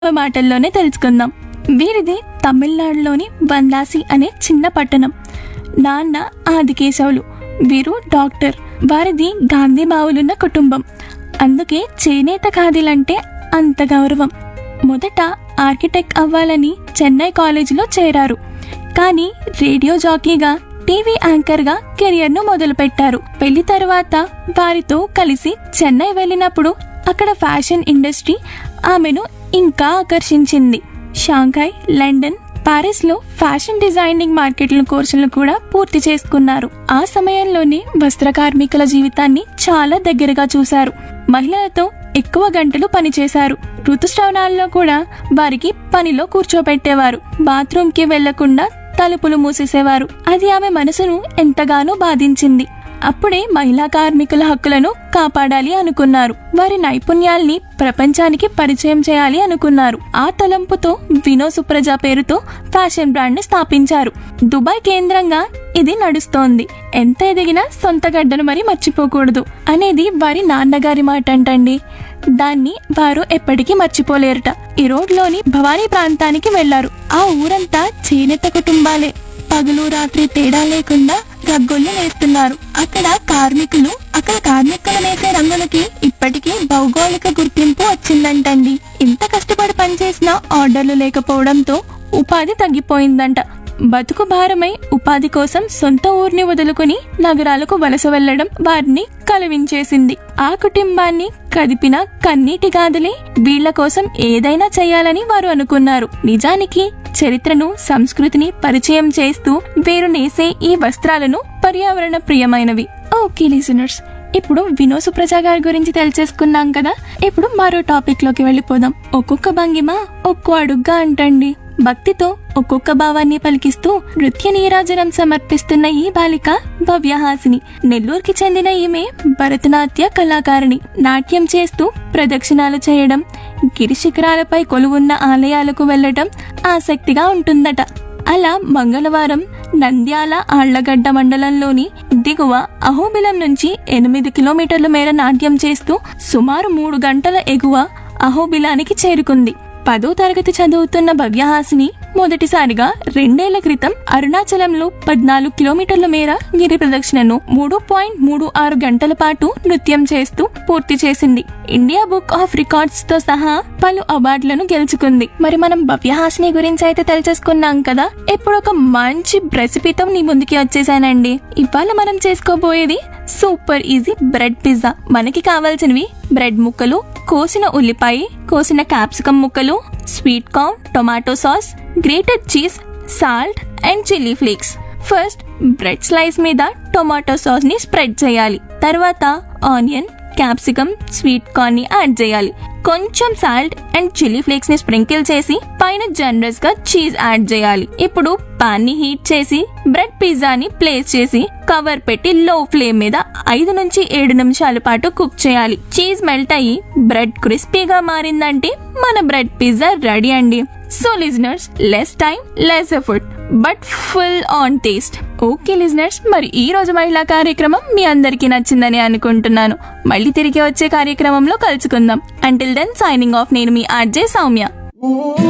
మాటల్లోనే తెలుసుకుందాం వీరిది తమిళనాడులోని వందాసి అనే చిన్న పట్టణం నాన్న ఆదికేశవులు వీరు డాక్టర్ వారిది గాంధీ బావులున్న కుటుంబం అందుకే చేనేత ఖాదీలంటే అంత గౌరవం మొదట ఆర్కిటెక్ట్ అవ్వాలని చెన్నై కాలేజీలో చేరారు కానీ రేడియో జాకీగా టీవీ యాంకర్గా కెరియర్ను మొదలుపెట్టారు పెళ్లి తర్వాత వారితో కలిసి చెన్నై వెళ్ళినప్పుడు అక్కడ ఫ్యాషన్ ఇండస్ట్రీ ఆమెను ఇంకా ఆకర్షించింది షాంఘై లండన్ పారిస్ లో ఫ్యాషన్ డిజైనింగ్ మార్కెట్ల కోర్సులను కూడా పూర్తి చేసుకున్నారు ఆ సమయంలోనే వస్త్ర కార్మికుల జీవితాన్ని చాలా దగ్గరగా చూశారు మహిళలతో ఎక్కువ గంటలు పనిచేశారు ఋతుస్రావణాల్లో కూడా వారికి పనిలో కూర్చోబెట్టేవారు బాత్రూమ్ కి వెళ్లకుండా తలుపులు మూసేసేవారు అది ఆమె మనసును ఎంతగానో బాధించింది అప్పుడే మహిళా కార్మికుల హక్కులను కాపాడాలి అనుకున్నారు వారి నైపుణ్యాల్ని ప్రపంచానికి పరిచయం చేయాలి అనుకున్నారు ఆ తలంపుతో వినో సుప్రజ పేరుతో ఫ్యాషన్ బ్రాండ్ ని స్థాపించారు దుబాయ్ కేంద్రంగా ఇది నడుస్తోంది ఎంత ఎదిగినా సొంత గడ్డను మరి మర్చిపోకూడదు అనేది వారి నాన్నగారి మాట అంటండి దాన్ని వారు ఎప్పటికీ మర్చిపోలేరట ఈ రోడ్లోని భవానీ ప్రాంతానికి వెళ్లారు ఆ ఊరంతా చేనేత కుటుంబాలే పగలు రాత్రి తేడా లేకుండా గగ్గొల్లు నేస్తున్నారు అక్కడ కార్మికులు అక్కడ కార్మికులు నేసే రంగులకి ఇప్పటికీ భౌగోళిక గుర్తింపు వచ్చిందంటండి ఇంత కష్టపడి పనిచేసిన ఆర్డర్లు లేకపోవడంతో ఉపాధి తగ్గిపోయిందంట బతుకు భారమై ఉపాధి కోసం సొంత ఊరిని వదులుకుని నగరాలకు వలస వెళ్లడం వారిని కలవించేసింది ఆ కుటుంబాన్ని కదిపిన కన్నీటి గాథలే వీళ్ల కోసం ఏదైనా చేయాలని వారు అనుకున్నారు నిజానికి చరిత్రను సంస్కృతిని పరిచయం చేస్తూ వీరు నేసే ఈ వస్త్రాలను పర్యావరణ ప్రియమైనవి ఓకే లిసనర్స్ ఇప్పుడు వినో సుప్రజ గారి గురించి తెలిసేసుకున్నాం కదా ఇప్పుడు మరో టాపిక్ లోకి వెళ్ళిపోదాం ఒక్కొక్క భంగిమ ఒక్కో అడుగ్గా అంటండి భక్తితో ఒక్కొక్క భావాన్ని పలికిస్తూ నృత్య నీరాజనం సమర్పిస్తున్న ఈ బాలిక భవ్యహాసిని నెల్లూరుకి చెందిన ఈమె భరతనాట్య కళాకారిణి నాట్యం చేస్తూ ప్రదక్షిణాలు చేయడం గిరి శిఖరాలపై కొలువున్న ఆలయాలకు వెళ్లడం ఆసక్తిగా ఉంటుందట అలా మంగళవారం నంద్యాల ఆళ్లగడ్డ మండలంలోని దిగువ అహోబిలం నుంచి ఎనిమిది కిలోమీటర్ల మేర నాట్యం చేస్తూ సుమారు మూడు గంటల ఎగువ అహోబిలానికి చేరుకుంది పదో తరగతి చదువుతున్న భవ్యహాసిని మొదటిసారిగా రెండేళ్ల క్రితం అరుణాచలంలో పద్నాలుగు కిలోమీటర్ల మేర గిరి ప్రదక్షిణను మూడు పాయింట్ మూడు ఆరు గంటల పాటు నృత్యం చేస్తూ పూర్తి చేసింది ఇండియా బుక్ ఆఫ్ రికార్డ్స్ తో సహా పలు అవార్డులను గెలుచుకుంది మరి మనం భవ్యహాసిని గురించి అయితే తెలిసేసుకున్నాం కదా ఇప్పుడు ఒక మంచి రెసిపీతో నీ ముందుకి వచ్చేసానండి ఇవాళ మనం చేసుకోబోయేది సూపర్ ఈజీ బ్రెడ్ పిజ్జా మనకి కావాల్సినవి బ్రెడ్ ముక్కలు కోసిన ఉల్లిపాయ కోసిన క్యాప్సికం ముక్కలు sweet corn tomato sauce grated cheese salt and chilli flakes first bread slice మీద టొమాటో సాస్ ని స్ప్రెడ్ చేయాలి తర్వాత ఆనియన్ క్యాప్సికమ్ స్వీట్ కార్న్ ని యాడ్ చేయాలి కొంచెం సాల్ట్ అండ్ చిల్లీ ఫ్లేక్స్ ని స్ప్రింకిల్ చేసి పైన జనరస్ గా చీజ్ యాడ్ చేయాలి ఇప్పుడు పాన్ ని హీట్ చేసి బ్రెడ్ పిజ్జాని ప్లేస్ చేసి కవర్ పెట్టి లో ఫ్లేమ్ మీద ఐదు నుంచి ఏడు నిమిషాల పాటు కుక్ చేయాలి చీజ్ మెల్ట్ అయ్యి బ్రెడ్ క్రిస్పీగా మారిందంటే మన బ్రెడ్ పిజ్జా రెడీ అండి so listeners less time less effort but full on taste okay listeners మరి ఈ రోజు మహిళా కార్యక్రమం మీ అందరికీ నచ్చిందని అనుకుంటున్నాను మళ్ళీ తిరిగి వచ్చే కార్యక్రమంలో కలుసుకుందాం అంటిల్ దెన్ సైనింగ్ ఆఫ్ నేను మీ ఆర్జే సౌమ్య